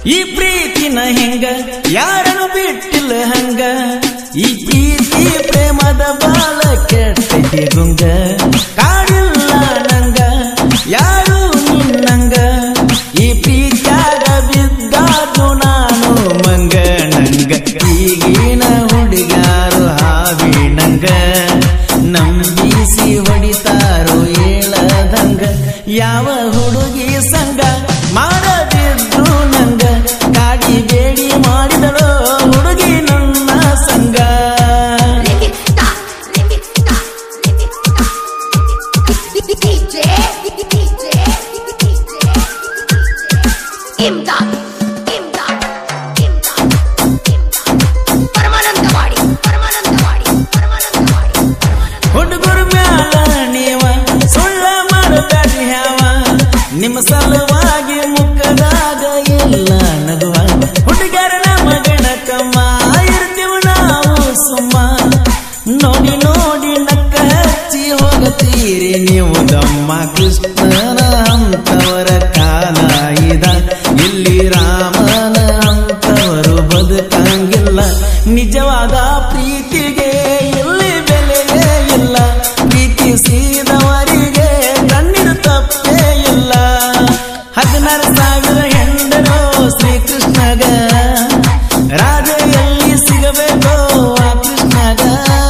ಈ ಪ್ರೀತಿನ ಹೆಂಗ ಯಾರನ್ನು ಬಿಟ್ಟಿಲ್ಲ ಹಂಗ ಈ ಪ್ರೀತಿ ಪ್ರೇಮದ ಬಾಲ ಕೆಟ್ಟೈತಿ ಗುಂಗ ಕಾಡಿಲ್ಲ ನಂಗ ಯಾರು ನಿನ್ನಂಗ ಈ ಪ್ರೀತ್ಯಾಗ ಬಿದ್ದಾದು ನಾನು ಮಂಗ ನಂಗ ಈಗಿನ ಹುಡುಗಾರು ಹಾವಿ ನಂಗ ನಂಬಿಸಿ ಹೊಡಿತಾರೋ ಏಳದಂಗ ಯಾವ ಹುಡುಗಿ ಸಂಗ ಮಾಡದಿದ್ರು ನಂಗ ಗಾಡಿ ಬೇಡಿ ಮಾಡಿದಳೋ ಹುಡುಗಿ ನನ್ನ ಸಂಗ ಇಮ್ದಾದ್ ಇಮ್ದಾದ್ ಇಮ್ದಾದ್ ಇಮ್ದಾದ್ ಪರಮಾನಂದವಾಡಿ ಪರಮಾನಂದವಾಡಿ ಪರಮಾನಂದವಾಡಿ ಪರಮಾನಂದ ಹುಡುಗರ ಮ್ಯಾಲ ನೀವ ಸುಳ್ಳ ಮಾಡಬೇಡಿ ಹ್ಯಾವ ನಿಮ್ಮ ಸಲುವಾಗಿ ಮುಖದಾಗ ಇಲ್ಲ ನಗುವ ಹುಡುಗರ ಮಗನ ಕಮ್ಮ ಇರ್ತೀವಿ ನಾವು ಸುಮ್ಮ ನೋಡಿ ನೋಡಿ ನಕ್ಕ ಹಚ್ಚಿ ಹೋಗತೀರಿ ನೀವು ದಮ್ಮ ಕೃಷ್ಣನ ಅಂತವರ ಕಾಲ ಇದ ಇಲ್ಲಿ ರಾಮನ ಅಂತವರು ಬದುಕಂಗಿಲ್ಲ ನಿಜವಾದ ಪ್ರೀತಿಗೆ ಇಲ್ಲಿ ಬೆಲೆಯೇ ಇಲ್ಲ ಪ್ರೀತಿಸಿದವರಿಗೆ ಕಣ್ಣಿನ ತಪ್ಪೇ ಇಲ್ಲ ಹದಿನಾರು ಸಾವಿರ ಹೆಂಡರು ಶ್ರೀಕೃಷ್ಣಗ ರಾಜ ಎಲ್ಲಿ ಸಿಗಬೇಕೋ ಆ ಕೃಷ್ಣಗ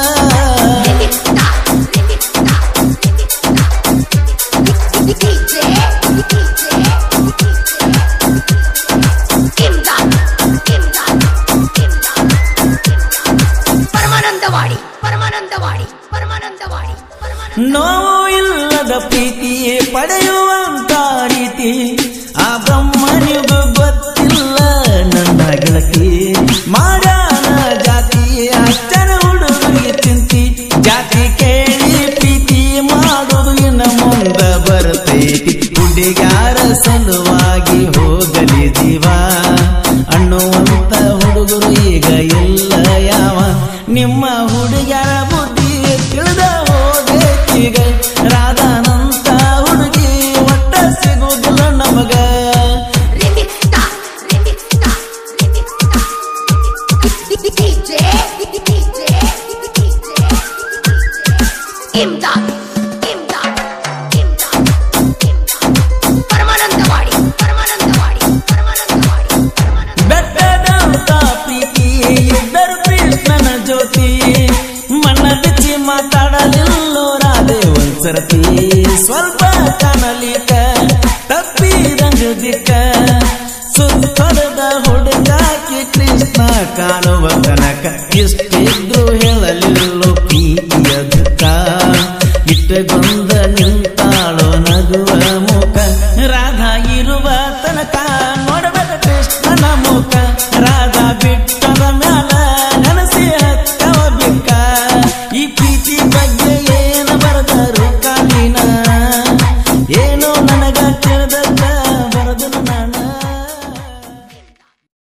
ಪರಮಾನಂದವಾಡಿ ಪರಮಾನಂದವಾಡಿ ಪರಮಾನಂದವಾಡಿ ಪರಮಾನಂದ ನೋವು ಇಲ್ಲದ ಪ್ರೀತಿ ಪಡೆಯುವಂತ ರೀತಿ ಆ ಬ್ರಹ್ಮನಿಗೂ ಗೊತ್ತಿಲ್ಲ ನನ್ನ ಗೆಳತಿ ಮಾಡಾನ ಜಾತಿ ಅಚ್ಚನ ಹುಡುಗರಿಗೆ ಚಿಂತಿ ಜಾತಿ ಕೇಳಿ ಪ್ರೀತಿ ಮಾಡೋದು ಇನ್ನ ಮುಂದ ಬರ್ತೈತಿ ಹುಡುಗಾರ ಸಲುವಾಗಿ ಹೋಗಲಿ ಜೀವ ಅನ್ನುವಂತ ಹುಡುಗರು ಈಗ ಇಲ್ಲ ಯಾವ ನಿಮ್ಮ ಹುಡುಗರ ಬುದ್ಧಿ ತಿಳಿದ ಹೋಗೈತೀಗ ರಾಧಾನಂತ ಹುಡುಗಿ ಒಟ್ಟ ಸಿಗುವುದಿಲ್ಲ ನಮಗ ರಿಮಿಕ್ತಾ ರಿಮಿಕ್ತಾ ರಿಮಿಕ್ತಾ ಡಿಜೆ ಡಿಜೆ ಇಮ್ದಾದ್ ಇಮ್ದಾದ್ ಇಮ್ದಾದ್ ಇಮ್ದಾದ್ ಪರಮಾನಂದವಾಡಿ ಪರಮಾನಂದವಾಡಿ ಪರಮಾನಂದವಾಡಿ ಪರಮಾನಂದ ಬೆಟ್ಟದಂತ ಪ್ರೀತಿ ಇದ್ದರು ಕೃಷ್ಣನ ಜ್ಯೋತಿ ಮಣ್ಣ ಬಿಚ್ಚಿ ಮಾತಾಡಲಿಲ್ಲೋ ರಾಧೆ ಒಂದ್ಸರತಿ ಸ್ವಲ್ಪ ಕಾಣಲಿಕ ತಪ್ಪಿದಂಗ ದಿಕ್ಕ ಸುತ್ತೊಡೆದ ಹುಡುಗಾಕಿ ಕೃಷ್ಣ ಕಾಣುವ ತನಕ ಇಷ್ಟಿದ್ರು ಹೇಳಲಿಲ್ಲೋ ಪ್ರೀತಿಯ ದುಃಖ ಇಟ್ಟಗೊಂದ ನಿಂತಾಳೋ ನಗುವ ಮುಖ ರಾಧ